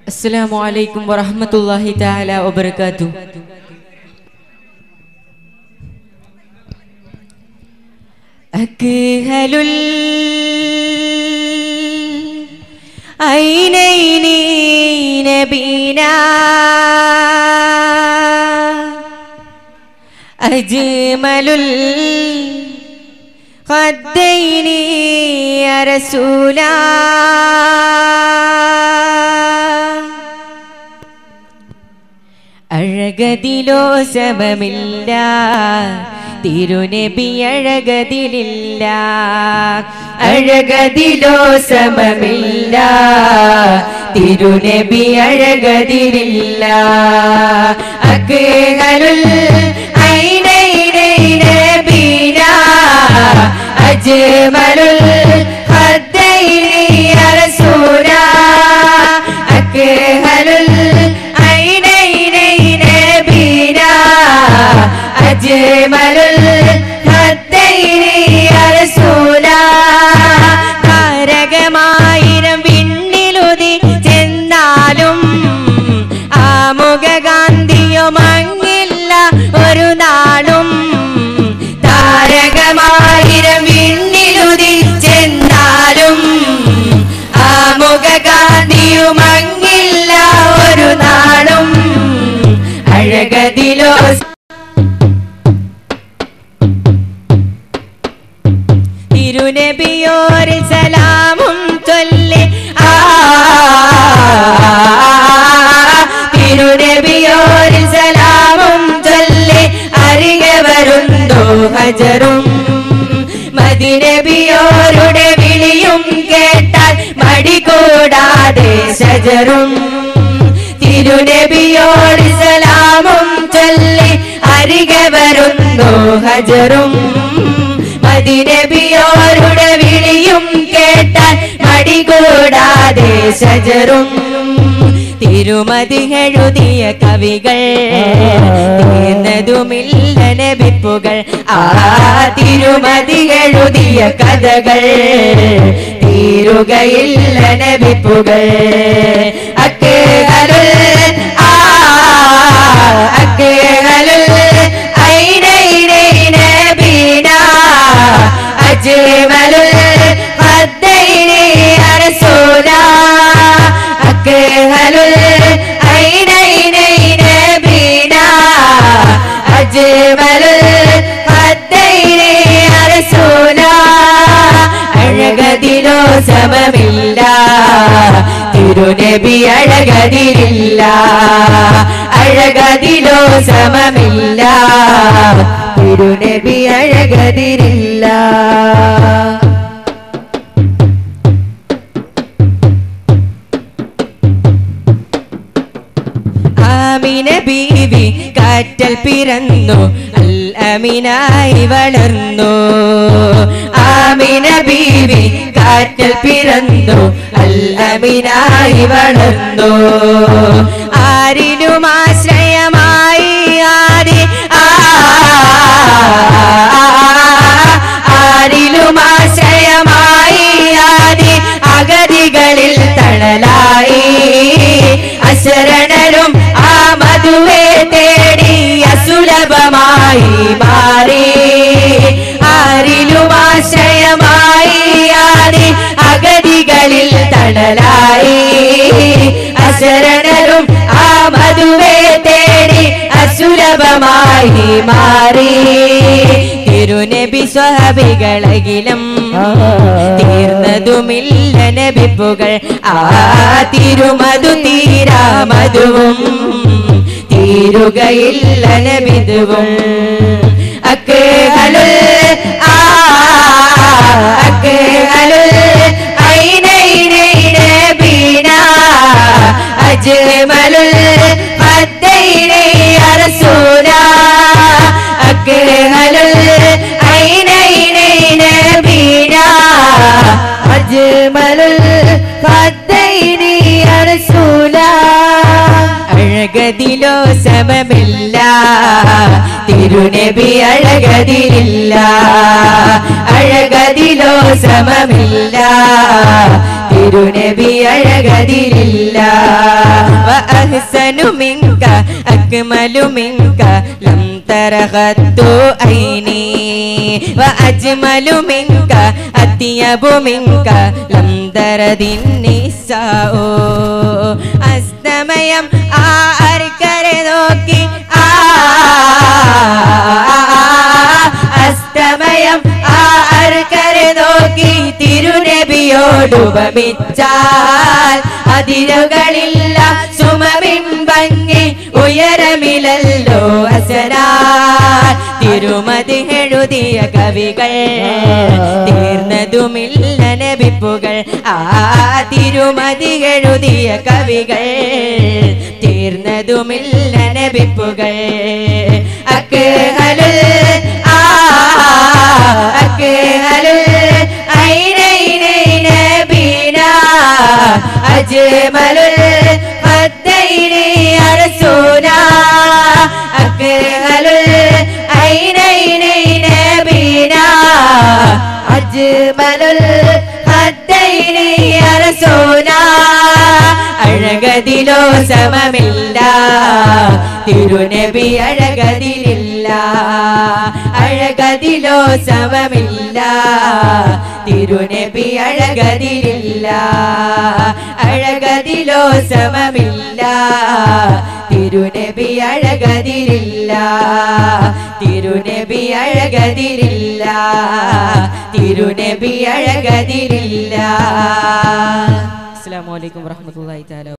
السلام عليكم ورحمة الله تعالى وبركاته أكهل العينين نبينا أجمل الخدين يا رسولا അഴകതിലോ സമമില്ല തിരുനബി അഴകതിലില്ല അഴകതിലോ സമമില്ല തിരുനബി അഴകതിലില്ല അക്കേകളുൽ ഐനൈനൈനബീന അജ്മലുൽ ഖദ്ദൈനി യാ റസൂലാ അക്കേകളുൽ ഐനൈനൈനബീന അജ്മലുൽ ഖദ്ദൈനി യാ റസൂലാ താരകമായിരം വിണ്ണിലുതി ചെന്നാലും ആമുഖകാന്തിയോ മങ്ങില്ല ഒരു നാളും താരകമായിരം വിണ്ണിലുതി ചെന്നാലും ആമുഖകാന്തിയോ മങ്ങില്ല ഒരു നാളും അഴകതിലോ തിരുനബിയോരിൽ സലാമും ചൊല്ലി ആ തിരുനബിയോരിൽ സലാമും ചൊല്ലി അരികെ വരുന്നു ഹജറും മദിനബിയോരുടെ വിളിയും കേട്ടാൽ മടി കൂടാതെ ശജറും തിരുനബിയോട് സലാമും ചൊല്ലി അരികെ വരുന്നു ഹജറും മദിനബിയോരുടെ വിളിയും കേട്ടാൽ മടി കൂടാതെ ശജറും തിരുമതി എഴുതിയ കവികൾ തീർന്നതുമില്ല നബിപ്പുകൾ ആ തിരുമതി എഴുതിയ കഥകൾ തീരുകയില്ല നബിപ്പുകൾ അക്കേകളുൽ ആ അക്കേകളുൽ ഐനൈനൈന ബീന അജ്മലുൽ ഖദ്ദൈനി യാ റസൂലാ അക്കേകളുൽ ഐനൈനൈന ബീന അജ്മലുൽ ഖദ്ദൈനി യാ റസൂലാ അഴകതിലോ സമമില്ല തിരുനബി അഴകതിരില്ല അഴകതിലോ സമമില്ല തിരുനബി അഴകതിരില്ല ആമിന ബീവി കാറ്റൽ പിറന്നു അൽ അമിനായി വളർന്നു ആമിന ബീവി കാറ്റൽ പിറന്നു അൽ അമിനായി വളർന്നു ആരിലും ആശ്രയമായി ആരി ആ ആരിലും ആശ്രയമായി ആരി അഗതികളിൽ തണലായി അശരണരും ആ മധുവെ തേടി അസുലഭമായി മാറി ആരിലും ആശ്രയമായി ആരി അഗതികളിൽ തണലായി അശരണരും ആ മധുവെ തേടി അസുലഭമായി മാറി തിരുനബി സ്വഹബികളകിലും തീർന്നതുമില്ല നബിപ്പുകൾ ആ തിരുമധു തീരാ മധുവും തീരുകയില്ല നബിതുവും അക്കേകളുൽ ആ അക്കേകളുൽ ഐനൈനൈന ബീന അജ്മലുൽ ഖദ്ദൈനി യാ റസൂലാ അക്കേകളുൽ ഐനൈനൈന ബീന അജ്മലുൽ ഖദ്ദൈനി യാ റസൂലാ അഴകതിലോ സമമില്ല തിരുനബി അഴകതിലില്ല അഴകതിലോ സമമില്ല തിരുനബി അഴകതിലില്ല أكمل منك لم ترغت عيني وأجمل منك أطيب منك لم ترد النساء അസ്തമയം ആ അർക്കരെ നോക്കി ആ അസ്തമയം ആ അർക്കരെ നോക്കി തിരുനബിയോടുപമിച്ചാൽ അതിരുകളില്ല സുമബിംബങ്ങി ഉയരമില്ലല്ലോ അസരാൽ തിരുമതി എഴുതിയ കവികൾ തീർന്നതുമില്ല നബിപ്പുകൾ ആ തിരുമതി എഴുതിയ കവികൾ തീർന്നതുമില്ല നബിപ്പുകൾ അക്ഹലുൽ ആ അക്ഹലുൽ ഐനൈനൈന ബീനാ അജ്മലുൽ ഖദ്ദൈനി അർസൂനാ അക്ഹലുൽ ഐനൈനൈന ബീനാ അജ്മലുൽ ഖദ്ദൈനി അർസൂനാ അഴകതിലോ സമമില്ല തിരുനബി അഴകതിലില്ല അഴകതിലോ സമമില്ല തിരുനബി അഴകതിലില്ല അഴകതിലോ സമമില്ല തിരുനബി അഴകതിരില്ല തിരുനബി അഴകതിരില്ല തിരുനബി അഴകതിരില്ല അസ്സലാമു അലൈക്കും വറഹ്മത്തുള്ളാഹി തആല